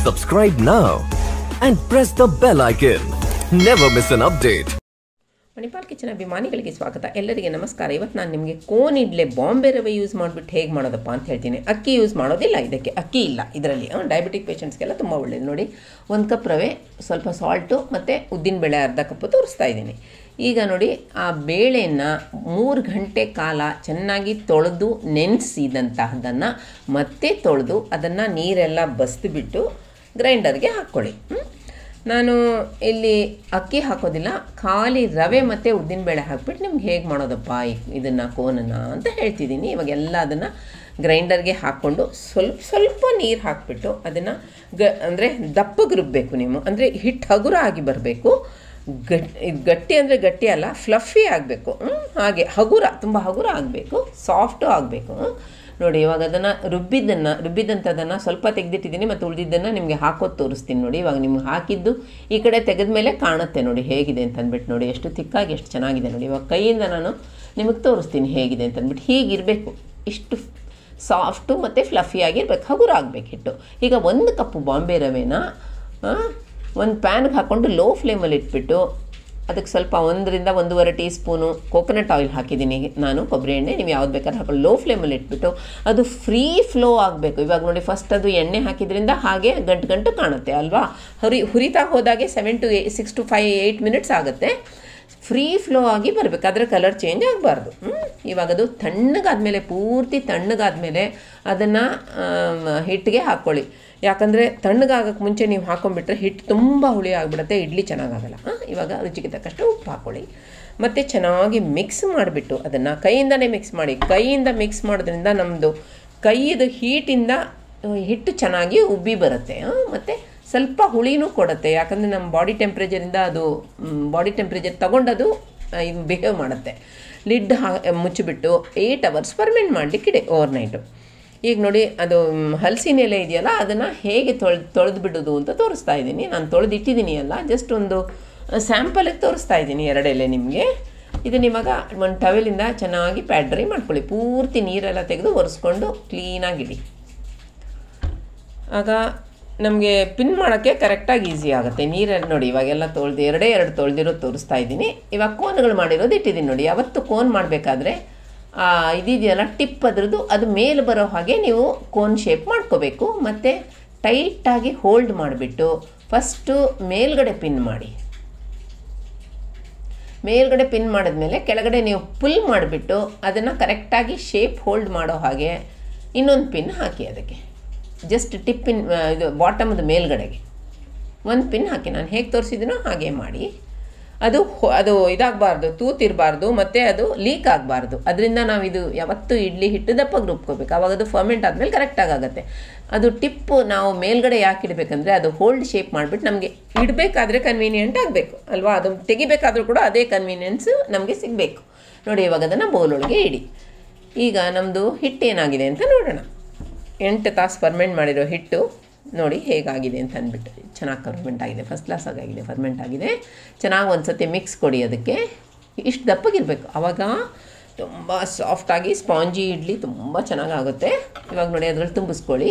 Subscribe now and press the bell icon. Never miss an update. Manipal kitchen ಅಭಿಮಾನಿಗಳಿಗೆ ಸ್ವಾಗತ ಎಲ್ಲರಿಗೆ ನಮಸ್ಕಾರ ಇವತ್ತು ನಾನು ನಿಮಗೆ ಕೋನ್ ಇಡ್ಲೆ ಬಾಂಬೆ ರವೆ ಯೂಸ್ ಮಾಡಿಬಿಟ್ಟು ಹೇಗೆ ಮಾಡೋದಪ್ಪ ಅಂತ ಹೇಳ್ತೀನಿ ಅಕ್ಕಿ ಯೂಸ್ ಮಾಡೋದಿಲ್ಲ ಇದಕ್ಕೆ ಅಕ್ಕಿ ಇಲ್ಲ ಇದರಲ್ಲಿ ಡಯಾಬಿಟಿಕ್ ಪೇಷಂಟ್ಸ್ಗೆಲ್ಲ ತುಂಬ ಒಳ್ಳೇದು ನೋಡಿ ಒಂದು ಕಪ್ ರವೆ ಸ್ವಲ್ಪ ಸಾಲ್ಟು ಮತ್ತು ಉದ್ದಿನಬೇಳೆ ಅರ್ಧ ಕಪ್ಪು ತೋರಿಸ್ತಾ ಇದ್ದೀನಿ ಈಗ ನೋಡಿ ಆ ಬೇಳೆಯನ್ನು ಮೂರು ಗಂಟೆ ಕಾಲ ಚೆನ್ನಾಗಿ ತೊಳೆದು ನೆನೆಸಿದಂತಹದನ್ನು ಮತ್ತೆ ತೊಳೆದು ಅದನ್ನು ನೀರೆಲ್ಲ ಬಸ್ದುಬಿಟ್ಟು ಗ್ರೈಂಡರ್ಗೆ ಹಾಕ್ಕೊಳ್ಳಿ ಹ್ಮ್? ನಾನು ಇಲ್ಲಿ ಅಕ್ಕಿ ಹಾಕೋದಿಲ್ಲ ಖಾಲಿ ರವೆ ಮತ್ತು ಉದ್ದಿನಬೇಳೆ ಹಾಕ್ಬಿಟ್ಟು ನಿಮ್ಗೆ ಹೇಗೆ ಮಾಡೋದಪ್ಪ ಇದನ್ನು ಕೋನನ್ನು ಅಂತ ಹೇಳ್ತಿದ್ದೀನಿ ಇವಾಗ ಎಲ್ಲ ಅದನ್ನು ಗ್ರೈಂಡರ್ಗೆ ಹಾಕ್ಕೊಂಡು ಸ್ವಲ್ಪ ಸ್ವಲ್ಪ ನೀರು ಹಾಕ್ಬಿಟ್ಟು ಅದನ್ನು ಗ ಅಂದರೆ ದಪ್ಪಗೆ ರುಬ್ಬಬೇಕು ನೀವು ಅಂದರೆ ಹಿಟ್ಟು ಹಗುರ ಆಗಿ ಬರಬೇಕು ಗಟ್ ಇದು ಗಟ್ಟಿ ಅಂದರೆ ಗಟ್ಟಿ ಅಲ್ಲ ಫ್ಲಫಿ ಆಗಬೇಕು ಹಾಗೆ ಹಗುರ ತುಂಬ ಹಗುರ ಆಗಬೇಕು ಸಾಫ್ಟು ಆಗಬೇಕು ನೋಡಿ ಇವಾಗ ಅದನ್ನು ರುಬ್ಬಿದ್ದನ್ನು ರುಬ್ಬಿದಂಥದ್ದನ್ನು ಸ್ವಲ್ಪ ತೆಗೆದಿಟ್ಟಿದ್ದೀನಿ ಮತ್ತು ಉಳಿದಿದ್ದನ್ನು ನಿಮಗೆ ಹಾಕೋದು ತೋರಿಸ್ತೀನಿ ನೋಡಿ ಇವಾಗ ನಿಮ್ಗೆ ಹಾಕಿದ್ದು ಈ ಕಡೆ ತೆಗೆದ ಮೇಲೆ ಕಾಣುತ್ತೆ ನೋಡಿ ಹೇಗಿದೆ ಅಂತ ಅಂದ್ಬಿಟ್ಟು ನೋಡಿ ಎಷ್ಟು ತಿಕ್ಕಾಗಿ ಎಷ್ಟು ಚೆನ್ನಾಗಿದೆ ನೋಡಿ ಇವಾಗ ಕೈಯಿಂದ ನಾನು ನಿಮಗೆ ತೋರಿಸ್ತೀನಿ ಹೇಗಿದೆ ಅಂತ ಅಂದ್ಬಿಟ್ಟು ಹೀಗಿರಬೇಕು ಇಷ್ಟು ಸಾಫ್ಟು ಮತ್ತು ಫ್ಲಫಿಯಾಗಿ ಇರಬೇಕು ಹಗುರ ಆಗಬೇಕು ಹಿಟ್ಟು ಈಗ ಒಂದು ಕಪ್ಪು ಬಾಂಬೆ ರವೆನ ಒಂದು ಪ್ಯಾನ್ಗೆ ಹಾಕ್ಕೊಂಡು ಲೋ ಫ್ಲೇಮಲ್ಲಿ ಇಟ್ಬಿಟ್ಟು ಅದಕ್ಕೆ ಸ್ವಲ್ಪ ಒಂದರಿಂದ ಒಂದೂವರೆ ಟೀ ಸ್ಪೂನು ಕೋಕೋನಟ್ ಆಯಿಲ್ ಹಾಕಿದ್ದೀನಿ ನಾನು ಕೊಬ್ಬರಿ ಎಣ್ಣೆ ನೀವು ಯಾವ್ದು ಬೇಕಾದ್ರೆ ಹಾಕೊಂಡು ಲೋ ಫ್ಲೇಮಲ್ಲಿ ಇಟ್ಬಿಟ್ಟು ಅದು ಫ್ರೀ ಫ್ಲೋ ಆಗಬೇಕು ಇವಾಗ ನೋಡಿ ಫಸ್ಟ್ ಅದು ಎಣ್ಣೆ ಹಾಕಿದ್ರಿಂದ ಹಾಗೆ ಗಂಟು ಗಂಟು ಕಾಣುತ್ತೆ ಅಲ್ವಾ ಹುರಿ ಹುರಿತಾ ಹೋದಾಗೆ seven to uh six to five eight minutes ಆಗುತ್ತೆ ಫ್ರೀ ಫ್ಲೋ ಆಗಿ ಬರಬೇಕು ಅದರ ಕಲರ್ ಚೇಂಜ್ ಆಗಬಾರ್ದು ಇವಾಗ ಅದು ತಣ್ಣಗಾದ್ಮೇಲೆ ಪೂರ್ತಿ ತಣ್ಣಗಾದ್ಮೇಲೆ ಅದನ್ನು ಹಿಟ್ಟಿಗೆ ಹಾಕ್ಕೊಳ್ಳಿ ಯಾಕಂದರೆ ತಣ್ಣಗಾಗಕ್ಕೆ ಮುಂಚೆ ನೀವು ಹಾಕೊಂಡ್ಬಿಟ್ರೆ ಹಿಟ್ಟು ತುಂಬ ಹುಳಿ ಆಗಿಬಿಡುತ್ತೆ ಇಡ್ಲಿ ಚೆನ್ನಾಗಾಗಲ್ಲ ಆ, ಇವಾಗ ರುಚಿಗೆ ತಕ್ಕಷ್ಟು ಉಪ್ಪು ಹಾಕ್ಕೊಳ್ಳಿ ಮತ್ತು ಚೆನ್ನಾಗಿ ಮಿಕ್ಸ್ ಮಾಡಿಬಿಟ್ಟು ಅದನ್ನು ಕೈಯಿಂದನೇ ಮಿಕ್ಸ್ ಮಾಡಿ ಕೈಯಿಂದ ಮಿಕ್ಸ್ ಮಾಡೋದ್ರಿಂದ ನಮ್ಮದು ಕೈಯದು ಹೀಟಿಂದ ಹಿಟ್ಟು ಚೆನ್ನಾಗಿ ಉಬ್ಬಿ ಬರುತ್ತೆ ಮತ್ತು ಸ್ವಲ್ಪ ಹುಳಿನೂ ಕೊಡುತ್ತೆ ಯಾಕಂದರೆ ನಮ್ಮ ಬಾಡಿ ಟೆಂಪ್ರೇಚರಿಂದ ಅದು ಬಾಡಿ ಟೆಂಪ್ರೇಚರ್ ತಗೊಂಡದು ಆ, ಇದು ಬಿಹೇವ್ ಮಾಡುತ್ತೆ ಲಿಡ್ ಹಾ ಮುಚ್ಚಿಬಿಟ್ಟು ಏಯ್ಟ್ ಅವರ್ಸ್ ಪರ್ಮೆಂಟ್ ಮಾಡಲಿಕ್ಕಿದೆ ಓವರ್ ನೈಟು ಈಗ ನೋಡಿ ಅದು ಮ್, ಹಲಸಿನ ಎಲೆ ಇದೆಯಲ್ಲ ಅದನ್ನು ಹೇಗೆ ತೊಳೆದು ತೊಳೆದು ಬಿಡೋದು ಅಂತ ತೋರಿಸ್ತಾ ಇದ್ದೀನಿ ನಾನು ತೊಳೆದಿಟ್ಟಿದ್ದೀನಿ ಅಲ್ಲ ಜಸ್ಟ್ ಒಂದು ಸ್ಯಾಂಪಲಿಗೆ ತೋರಿಸ್ತಾ ಇದ್ದೀನಿ ಎರಡು ಎಲೆ ನಿಮಗೆ ಇದನ್ನ ಇವಾಗ ಒಂದು ಟವೆಲಿಂದ ಚೆನ್ನಾಗಿ ಪ್ಯಾಡ್ರೈ ಮಾಡ್ಕೊಳ್ಳಿ ಪೂರ್ತಿ ನೀರೆಲ್ಲ ತೆಗೆದು ಒರೆಸ್ಕೊಂಡು ಕ್ಲೀನಾಗಿಡಿ ಆಗ ನಮಗೆ ಪಿನ್ ಮಾಡೋಕ್ಕೆ ಕರೆಕ್ಟಾಗಿ ಈಸಿ ಆಗುತ್ತೆ ನೀರಲ್ಲಿ ನೋಡಿ ಇವಾಗೆಲ್ಲ ತೊಳೆದು ಎರಡೇ ಎರಡು ತೊಳೆದಿರೋದು ತೋರಿಸ್ತಾ ಇದ್ದೀನಿ ಇವಾಗ ಕೋನ್ಗಳು ಮಾಡಿರೋದು ಇಟ್ಟಿದ್ದೀನಿ ನೋಡಿ ಯಾವತ್ತು ಕೋನ್ ಮಾಡಬೇಕಾದ್ರೆ ಇದಿದೆಯಲ್ಲ ಟಿಪ್ ಅದ್ರದ್ದು ಅದು ಮೇಲೆ ಬರೋ ಹಾಗೆ ನೀವು ಕೋನ್ ಶೇಪ್ ಮಾಡ್ಕೋಬೇಕು ಮತ್ತು ಟೈಟಾಗಿ ಹೋಲ್ಡ್ ಮಾಡಿಬಿಟ್ಟು ಫಸ್ಟು ಮೇಲ್ಗಡೆ ಪಿನ್ ಮಾಡಿ ಮೇಲ್ಗಡೆ ಪಿನ್ ಮಾಡಿದ್ಮೇಲೆ ಕೆಳಗಡೆ ನೀವು ಪುಲ್ ಮಾಡಿಬಿಟ್ಟು ಅದನ್ನು ಕರೆಕ್ಟಾಗಿ ಶೇಪ್ ಹೋಲ್ಡ್ ಮಾಡೋ ಹಾಗೆ ಇನ್ನೊಂದು ಪಿನ್ ಹಾಕಿ ಅದಕ್ಕೆ ಜಸ್ಟ್ ಟಿಪ್ಪಿನ್ ಇದು ಬಾಟಮದ ಮೇಲ್ಗಡೆಗೆ ಒಂದು ಪಿನ್ ಹಾಕಿ ನಾನು ಹೇಗೆ ತೋರಿಸಿದ್ದೀನೋ ಹಾಗೆ ಮಾಡಿ ಅದು ಹೊ- ಅದು ಇದಾಗಬಾರ್ದು ತೂತಿರಬಾರ್ದು ಮತ್ತು ಅದು ಲೀಕ್ ಆಗಬಾರ್ದು ಅದರಿಂದ ನಾವು ಇದು ಯಾವತ್ತೂ ಇಡ್ಲಿ ಹಿಟ್ಟು ದಪ್ಪಗೆ ರುಬ್ಕೋಬೇಕು ಆವಾಗ ಅದು ಫರ್ಮೆಂಟ್ ಆದಮೇಲೆ ಕರೆಕ್ಟಾಗಿ ಆಗುತ್ತೆ ಅದು ಟಿಪ್ಪು ನಾವು ಮೇಲ್ಗಡೆ ಯಾಕೆ ಇಡಬೇಕಂದ್ರೆ ಅದು ಹೋಲ್ಡ್ ಶೇಪ್ ಮಾಡಿಬಿಟ್ಟು ನಮಗೆ ಇಡಬೇಕಾದ್ರೆ ಕನ್ವೀನಿಯೆಂಟ್ ಆಗಬೇಕು ಅಲ್ವಾ ಅದು ತೆಗಿಬೇಕಾದ್ರೂ ಕೂಡ ಅದೇ ಕನ್ವೀನಿಯೆನ್ಸು ನಮಗೆ ಸಿಗಬೇಕು ನೋಡಿ ಇವಾಗ ಅದನ್ನು ಬೌಲೊಳಗೆ ಇಡಿ ಈಗ ನಮ್ಮದು ಹಿಟ್ಟು ಏನಾಗಿದೆ ಅಂತ ನೋಡೋಣ ಎಂಟು ತಾಸು ಫರ್ಮೆಂಟ್ ಮಾಡಿರೋ ಹಿಟ್ಟು ನೋಡಿ ಹೇಗಾಗಿದೆ ಅಂತ ಅಂದ್ಬಿಟ್ಟು ಚೆನ್ನಾಗಿ ಫರ್ಮೆಂಟ್ ಆಗಿದೆ ಫಸ್ಟ್ ಕ್ಲಾಸ್ ಆಗಿದೆ ಫರ್ಮೆಂಟ್ ಆಗಿದೆ ಚೆನ್ನಾಗಿ ಒಂದು ಸತಿ ಮಿಕ್ಸ್ ಕೊಡಿ ಅದಕ್ಕೆ ಇಷ್ಟು ದಪ್ಪಗಿರಬೇಕು ಆವಾಗ ತುಂಬ ಸಾಫ್ಟಾಗಿ ಸ್ಪಾಂಜಿ ಇಡ್ಲಿ ತುಂಬ ಚೆನ್ನಾಗಾಗುತ್ತೆ ಇವಾಗ ನೋಡಿ ಅದ್ರಲ್ಲಿ ತುಂಬಿಸ್ಕೊಳ್ಳಿ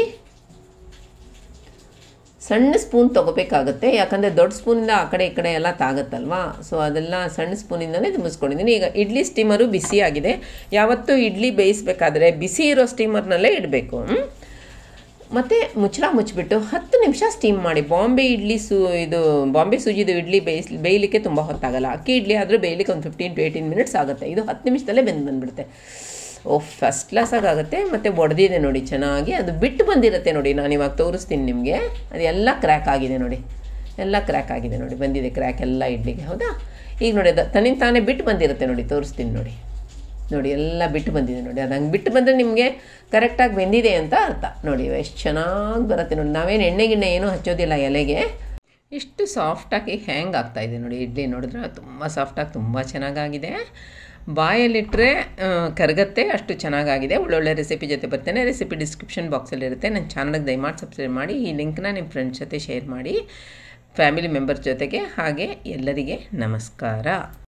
ಸಣ್ಣ ಸ್ಪೂನ್ ತೊಗೋಬೇಕಾಗುತ್ತೆ ಯಾಕಂದರೆ ದೊಡ್ಡ ಸ್ಪೂನಿಂದ ಆ ಕಡೆ ಈ ಕಡೆ ಎಲ್ಲ ತಾಗತ್ತಲ್ವಾ ಸೊ ಅದೆಲ್ಲ ಸಣ್ಣ ಸ್ಪೂನಿಂದಲೇ ತುಂಬಿಸ್ಕೊಂಡಿದ್ದೀನಿ ಈಗ ಇಡ್ಲಿ ಸ್ಟೀಮರು ಬಿಸಿ ಆಗಿದೆ ಯಾವತ್ತೂ ಇಡ್ಲಿ ಬೇಯಿಸ್ಬೇಕಾದ್ರೆ ಬಿಸಿ ಇರೋ ಸ್ಟೀಮರ್ನಲ್ಲೇ ಇಡಬೇಕು ಮತ್ತು ಮುಚ್ಚಳ ಮುಚ್ಚಿಬಿಟ್ಟು ಹತ್ತು ನಿಮಿಷ ಸ್ಟೀಮ್ ಮಾಡಿ ಬಾಂಬೆ ಇಡ್ಲಿ ಸು ಇದು ಬಾಂಬೆ ಸೂಜಿದು ಇಡ್ಲಿ ಬೇಯಿಸ್ ಬೇಯಲಿಕ್ಕೆ ತುಂಬ ಹೊತ್ತಾಗಲ್ಲ ಅಕ್ಕಿ ಇಡ್ಲಿ ಆದರೂ ಬೇಯಲಿಕ್ಕೆ ಒಂದು ಫಿಫ್ಟೀನ್ ಟು ಏಯ್ಟೀನ್ ಮಿನಿಟ್ಸ್ ಆಗುತ್ತೆ ಇದು ಹತ್ತು ನಿಮಿಷದಲ್ಲೇ ಬೆಂದು ಬಂದುಬಿಡುತ್ತೆ ಓ ಫಸ್ಟ್ ಕ್ಲಾಸಾಗಿ ಆಗುತ್ತೆ ಮತ್ತು ಒಡೆದಿದೆ ನೋಡಿ ಚೆನ್ನಾಗಿ ಅದು ಬಿಟ್ಟು ಬಂದಿರುತ್ತೆ ನೋಡಿ ನಾನು ಇವಾಗ ತೋರಿಸ್ತೀನಿ ನಿಮಗೆ ಅದು ಎಲ್ಲ ಕ್ರ್ಯಾಕ್ ಆಗಿದೆ ನೋಡಿ ಎಲ್ಲ ಕ್ರ್ಯಾಕ್ ಆಗಿದೆ ನೋಡಿ ಬಂದಿದೆ ಕ್ರ್ಯಾಕ್ ಎಲ್ಲ ಇಡ್ಲಿಗೆ ಹೌದಾ ಈಗ ನೋಡಿ ಅದು ತನ್ನಿಂದ ತಾನೇ ಬಿಟ್ಟು ಬಂದಿರುತ್ತೆ ನೋಡಿ ತೋರಿಸ್ತೀನಿ ನೋಡಿ ನೋಡಿ ಎಲ್ಲ ಬಿಟ್ಟು ಬಂದಿದೆ ನೋಡಿ ಅದು ಹಂಗೆ ಬಿಟ್ಟು ಬಂದರೆ ನಿಮಗೆ ಕರೆಕ್ಟಾಗಿ ಬೆಂದಿದೆ ಅಂತ ಅರ್ಥ ನೋಡಿ ಎಷ್ಟು ಚೆನ್ನಾಗಿ ಬರುತ್ತೆ ನೋಡಿ ನಾವೇನು ಎಣ್ಣೆ ಗಿಣ್ಣೆ ಏನೂ ಹಚ್ಚೋದಿಲ್ಲ ಎಲೆಗೆ ಇಷ್ಟು ಸಾಫ್ಟಾಗಿ ಹ್ಯಾಂಗ್ ಆಗ್ತಾ ಇದೆ ನೋಡಿ ಇಡ್ಲಿ ನೋಡಿದ್ರೆ ತುಂಬ ಸಾಫ್ಟಾಗಿ ತುಂಬ ಚೆನ್ನಾಗಾಗಿದೆ ಬಾಯಲ್ಲಿಟ್ಟರೆ ಕರಗತ್ತೆ ಅಷ್ಟು ಚೆನ್ನಾಗಾಗಿದೆ ಒಳ್ಳೊಳ್ಳೆ ರೆಸಿಪಿ ಜೊತೆ ಬರ್ತೇನೆ ರೆಸಿಪಿ ಡಿಸ್ಕ್ರಿಪ್ಷನ್ ಬಾಕ್ಸಲ್ಲಿರುತ್ತೆ ನನ್ನ ಚಾನಲ್ಗೆ ದಯಮಾಡಿ ಸಬ್ಸ್ಕ್ರೈಬ್ ಮಾಡಿ ಈ ಲಿಂಕ್ನ ನಿಮ್ಮ ಫ್ರೆಂಡ್ಸ್ ಜೊತೆ ಶೇರ್ ಮಾಡಿ ಫ್ಯಾಮಿಲಿ ಮೆಂಬರ್ಸ್ ಜೊತೆಗೆ ಹಾಗೆ ಎಲ್ಲರಿಗೆ ನಮಸ್ಕಾರ